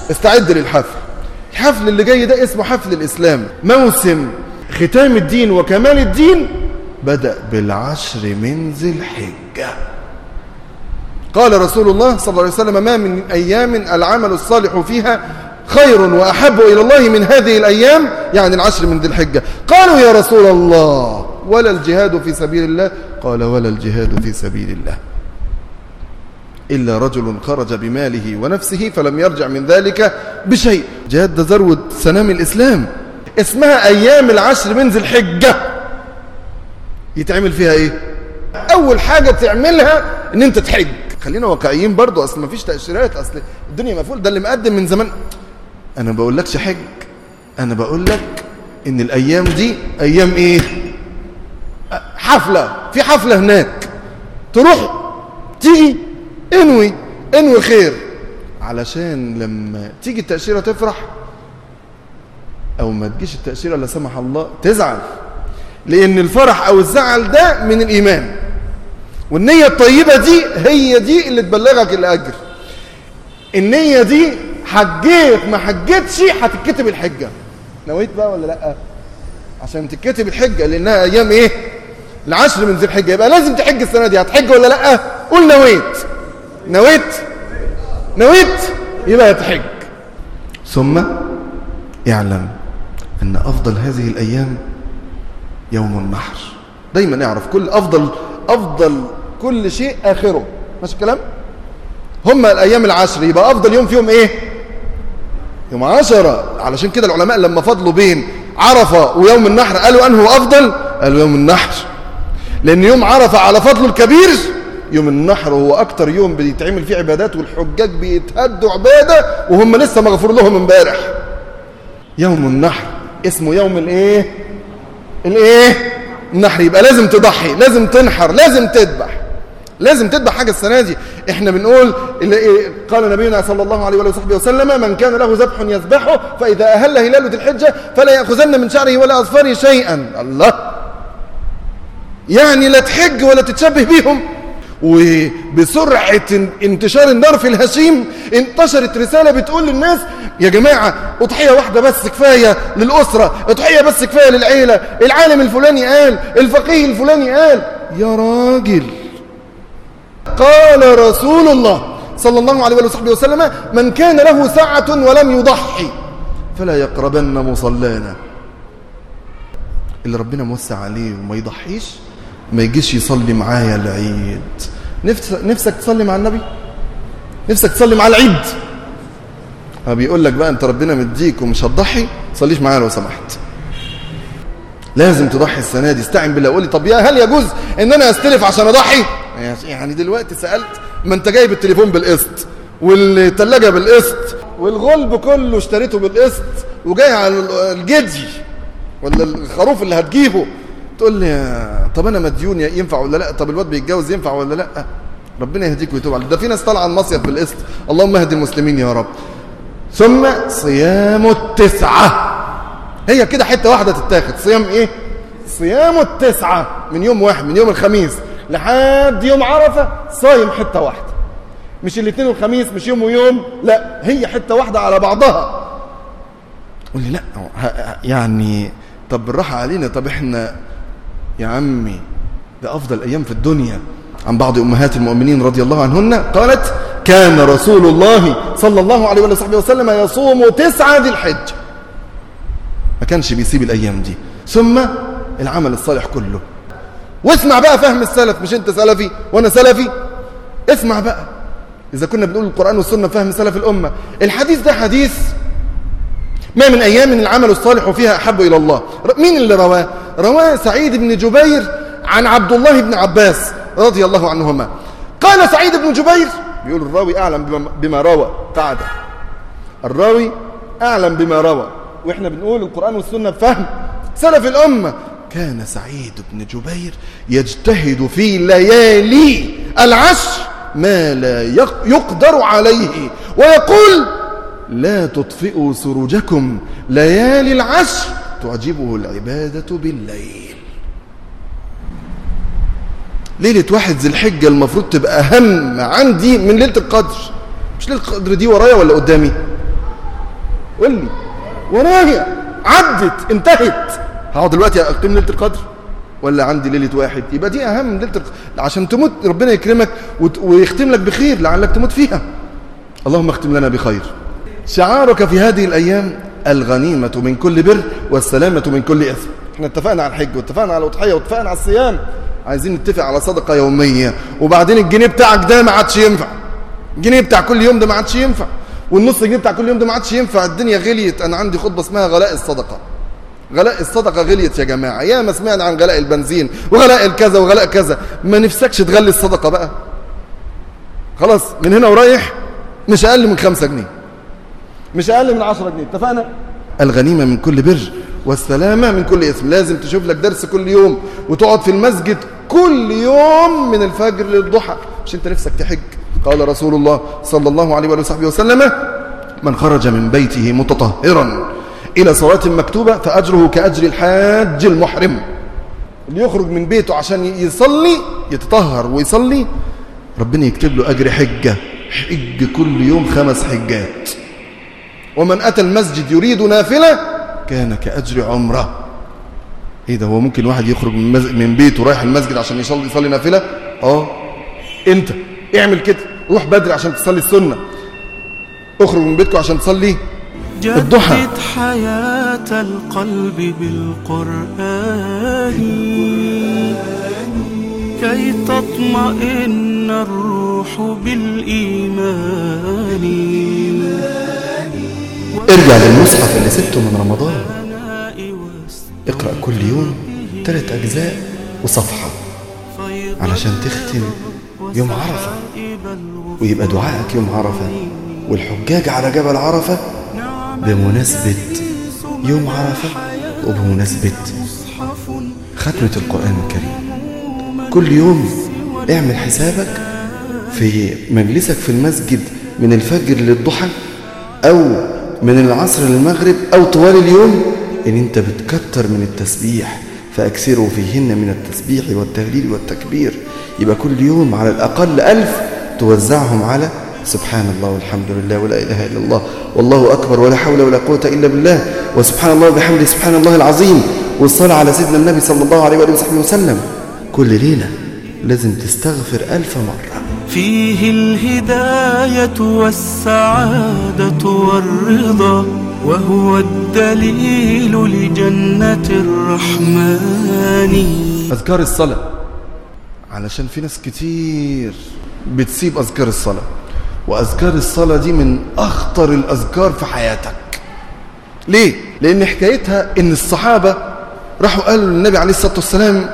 استعد للحفل الحفل اللي جاي ده اسمه حفل الإسلام موسم ختام الدين وكمال الدين بدأ بالعشر من ذي الحجة قال رسول الله صلى الله عليه وسلم ما من أيام العمل الصالح فيها خير وأحب إلى الله من هذه الأيام يعني العشر من ذي الحجة قالوا يا رسول الله ولا الجهاد في سبيل الله قال ولا الجهاد في سبيل الله إلا رجل خرج بماله ونفسه فلم يرجع من ذلك بشيء جهاد ده ذروة سنام الإسلام اسمها أيام العشر من ذي الحجة يتعمل فيها إيه أول حاجة تعملها إن أنت تحج خلينا واقعيين برضو أصل ما فيش تأشيرات أصل الدنيا مفعول ده اللي مقدم من زمان أنا بقول لكش حج أنا بقول لك إن الأيام دي أيام إيه حفلة في حفلة هناك تروح تيجي انوي انوي خير علشان لما تيجي التأشيرة تفرح او ما تجيش التأشيرة لا سمح الله تزعل لان الفرح او الزعل ده من الايمان والنية الطيبة دي هي دي اللي تبلغك الاجر النية دي حجيت ما حجيتش هتتكتب الحجة نويت بقى ولا لا عشان تتكتب الحجة لانها ايام ايه العشر من ذي الحجة يبقى لازم تحج السنة دي هتحج ولا لا قول نويت نويت نويت يبقى تحج ثم اعلم أن أفضل هذه الأيام يوم النحر دايما نعرف كل أفضل أفضل كل شيء آخره ماشي الكلام هم الأيام العشر يبقى أفضل يوم فيهم إيه يوم عشرة علشان كده العلماء لما فضلوا بين عرفة ويوم النحر قالوا أنه أفضل قالوا يوم النحر لأن يوم عرفة على فضله الكبير يوم النحر هو أكتر يوم بيتعمل فيه عبادات والحجاج بيتهدوا عبادة وهم لسه مغفور لهم امبارح يوم النحر اسمه يوم الايه الايه النحر يبقى لازم تضحي لازم تنحر لازم تذبح لازم تذبح حاجة السنة دي احنا بنقول إيه قال نبينا صلى الله عليه وصحبه وسلم من كان له ذبح يذبحه فإذا أهل هلال ذي الحجة فلا يأخذن من شعره ولا أظفاره شيئا الله يعني لا تحج ولا تتشبه بيهم وبسرعة انتشار النار في الهشيم انتشرت رسالة بتقول للناس يا جماعة اضحية واحدة بس كفاية للأسرة اضحية بس كفاية للعيلة العالم الفلاني قال الفقيه الفلاني قال يا راجل قال رسول الله صلى الله عليه وصحبه وسلم من كان له ساعة ولم يضحي فلا يقربن مصلانا اللي ربنا موسع عليه وما يضحيش ما يجيش يصلي معايا العيد نفسك تصلي مع النبي نفسك تصلي مع العيد بيقول لك بقى انت ربنا مديك ومش هتضحي صليش معايا لو سمحت لازم تضحي السنه دي استعن بالله قول لي طب يا هل يجوز ان انا استلف عشان اضحي يعني دلوقتي سالت ما انت جايب التليفون بالقسط والثلاجه بالقسط والغلب كله اشتريته بالقسط وجاي على الجدي ولا الخروف اللي هتجيبه تقول لي طب انا مديون ينفع ولا لا طب الواد بيتجوز ينفع ولا لا ربنا يهديك ويتوب عليك ده في ناس طالعه المصيف بالقسط اللهم اهدي المسلمين يا رب ثم صيام التسعه هي كده حته واحده تتاخد صيام ايه صيام التسعه من يوم واحد من يوم الخميس لحد يوم عرفه صايم حته واحده مش الاثنين والخميس مش يوم ويوم لا هي حته واحده على بعضها قول لي لا يعني طب بالراحه علينا طب احنا يا عمي ده أفضل أيام في الدنيا عن بعض أمهات المؤمنين رضي الله عنهن قالت كان رسول الله صلى الله عليه وصحبه وسلم يصوم تسعة ذي الحج ما كانش بيسيب الأيام دي ثم العمل الصالح كله واسمع بقى فهم السلف مش انت سلفي وانا سلفي اسمع بقى إذا كنا بنقول القرآن والسنة فهم سلف الأمة الحديث ده حديث ما من أيام العمل الصالح فيها أحب إلى الله مين اللي رواه رواه سعيد بن جبير عن عبد الله بن عباس رضي الله عنهما قال سعيد بن جبير بيقول الراوي أعلم بما روى تعالى الراوي أعلم بما روى وإحنا بنقول القرآن والسنة بفهم سلف الأمة كان سعيد بن جبير يجتهد في ليالي العشر ما لا يقدر عليه ويقول لا تطفئوا سروجكم ليالي العشر تعجبه العبادة بالليل ليلة واحد ذي الحجة المفروض تبقى أهم عندي من ليلة القدر مش ليلة القدر دي ورايا ولا قدامي قول لي ورايا عدت انتهت هقعد دلوقتي اقيم ليله القدر ولا عندي ليله واحد يبقى دي اهم من ليله القدر عشان تموت ربنا يكرمك ويختم لك بخير لعلك تموت فيها اللهم اختم لنا بخير شعارك في هذه الايام الغنيمه من كل بر والسلامه من كل اثم احنا اتفقنا على الحج واتفقنا على الاضحيه واتفقنا على الصيام عايزين نتفق على صدقه يوميه وبعدين الجنيه بتاعك ده ما عادش ينفع الجنيه بتاع كل يوم ده ما عادش ينفع والنص جنيه بتاع كل يوم ده ما عادش ينفع الدنيا غليت انا عندي خطبه اسمها غلاء الصدقه غلاء الصدقه غليت يا جماعه يا ما سمعنا عن غلاء البنزين وغلاء الكذا وغلاء كذا ما نفسكش تغلي الصدقه بقى خلاص من هنا ورايح مش اقل من خمسة جنيه مش اقل من عشرة جنيه اتفقنا الغنيمه من كل بر والسلامه من كل اسم لازم تشوف لك درس كل يوم وتقعد في المسجد كل يوم من الفجر للضحى مش انت نفسك تحج قال رسول الله صلى الله عليه وآله وصحبه وسلم من خرج من بيته متطهرا إلى صلاة مكتوبة فأجره كأجر الحاج المحرم اللي يخرج من بيته عشان يصلي يتطهر ويصلي ربنا يكتب له أجر حجة حج كل يوم خمس حجات ومن أتى المسجد يريد نافلة كان كأجر عمره ايه ده هو ممكن واحد يخرج من, مز... من بيته رايح المسجد عشان يصلي يصلي نافله اه انت اعمل كده روح بدري عشان تصلي السنه اخرج من بيتكم عشان تصلي الضحى جدد حياة القلب بالقرآن كي تطمئن الروح بالإيمان ارجع للمصحف اللي سبته من رمضان اقرأ كل يوم ثلاث أجزاء وصفحة علشان تختم يوم عرفة ويبقى دعائك يوم عرفة والحجاج على جبل عرفة بمناسبة يوم عرفة وبمناسبة ختمة القرآن الكريم كل يوم اعمل حسابك في مجلسك في المسجد من الفجر للضحى أو من العصر للمغرب أو طوال اليوم إن أنت بتكتر من التسبيح فأكثروا فيهن من التسبيح والتهليل والتكبير يبقى كل يوم على الأقل ألف توزعهم على سبحان الله والحمد لله ولا إله إلا الله والله أكبر ولا حول ولا قوة إلا بالله وسبحان الله وبحمده سبحان الله العظيم والصلاة على سيدنا النبي صلى الله عليه وآله وصحبه وسلم كل ليلة لازم تستغفر ألف مرة فيه الهداية والسعادة والرضا وهو الدليل لجنة الرحمن أذكار الصلاة علشان في ناس كتير بتسيب أذكار الصلاة وأذكار الصلاة دي من أخطر الأذكار في حياتك ليه؟ لأن حكايتها إن الصحابة راحوا قالوا للنبي عليه الصلاة والسلام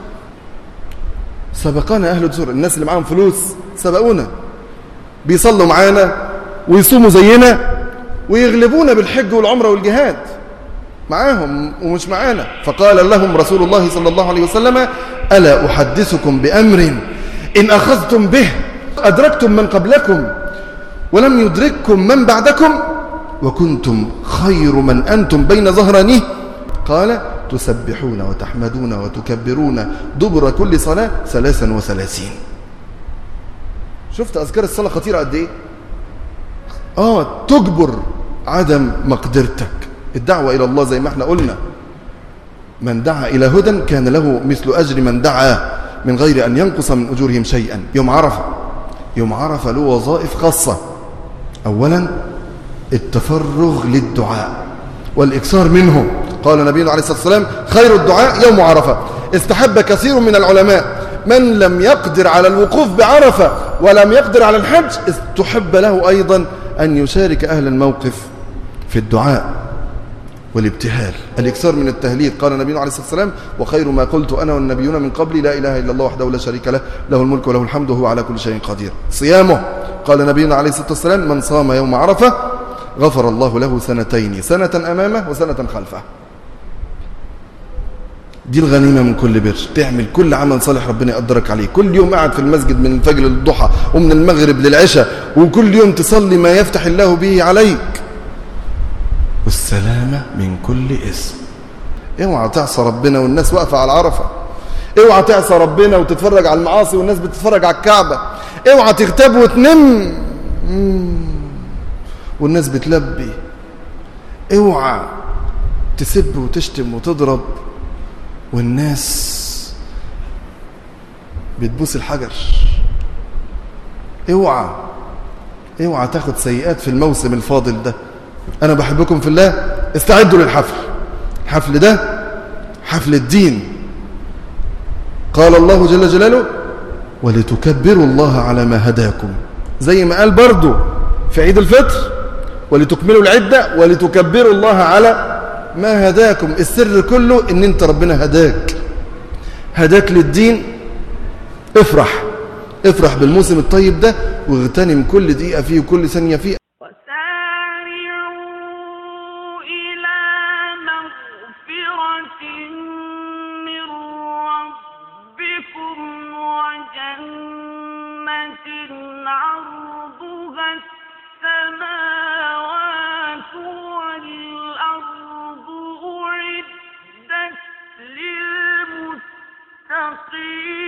سبقنا أهل الزور الناس اللي معاهم فلوس سبقونا بيصلوا معانا ويصوموا زينا ويغلبونا بالحج والعمرة والجهاد معاهم ومش معانا فقال لهم رسول الله صلى الله عليه وسلم ألا أحدثكم بأمر إن أخذتم به أدركتم من قبلكم ولم يدرككم من بعدكم وكنتم خير من أنتم بين ظهرانيه قال تسبحون وتحمدون وتكبرون دبر كل صلاة ثلاثا وثلاثين شفت أذكار الصلاة خطيرة قد إيه آه تجبر عدم مقدرتك الدعوة إلى الله زي ما احنا قلنا من دعا إلى هدى كان له مثل أجر من دعا من غير أن ينقص من أجورهم شيئا يوم عرفة يوم عرفة له وظائف خاصة أولا التفرغ للدعاء والإكثار منه قال نبينا عليه الصلاة والسلام خير الدعاء يوم عرفة استحب كثير من العلماء من لم يقدر على الوقوف بعرفة ولم يقدر على الحج استحب له أيضا أن يشارك أهل الموقف في الدعاء والابتهال الإكثار من التهليل قال نبينا عليه الصلاة والسلام وخير ما قلت أنا والنبيون من قبلي لا إله إلا الله وحده لا شريك له له الملك وله الحمد وهو على كل شيء قدير صيامه قال نبينا عليه الصلاة والسلام من صام يوم عرفة غفر الله له سنتين سنة أمامه وسنة خلفه دي الغنيمة من كل بر تعمل كل عمل صالح ربنا يقدرك عليه كل يوم قاعد في المسجد من الفجر للضحى ومن المغرب للعشاء وكل يوم تصلي ما يفتح الله به عليك والسلامة من كل اسم اوعى تعصى ربنا والناس واقفة على العرفة اوعى تعصى ربنا وتتفرج على المعاصي والناس بتتفرج على الكعبة اوعى تغتاب وتنم والناس بتلبي اوعى تسب وتشتم وتضرب والناس بتبوس الحجر اوعى اوعى تاخد سيئات في الموسم الفاضل ده انا بحبكم في الله استعدوا للحفل الحفل ده حفل الدين قال الله جل جلاله ولتكبروا الله على ما هداكم زي ما قال برضو في عيد الفطر ولتكملوا العدة ولتكبروا الله على ما هداكم السر كله ان انت ربنا هداك هداك للدين افرح افرح بالموسم الطيب ده واغتنم كل دقيقة فيه وكل ثانية فيه وسارعوا إلى مغفرة من ربكم وجنة عرضها السماوات والأرض أعدت للمتقين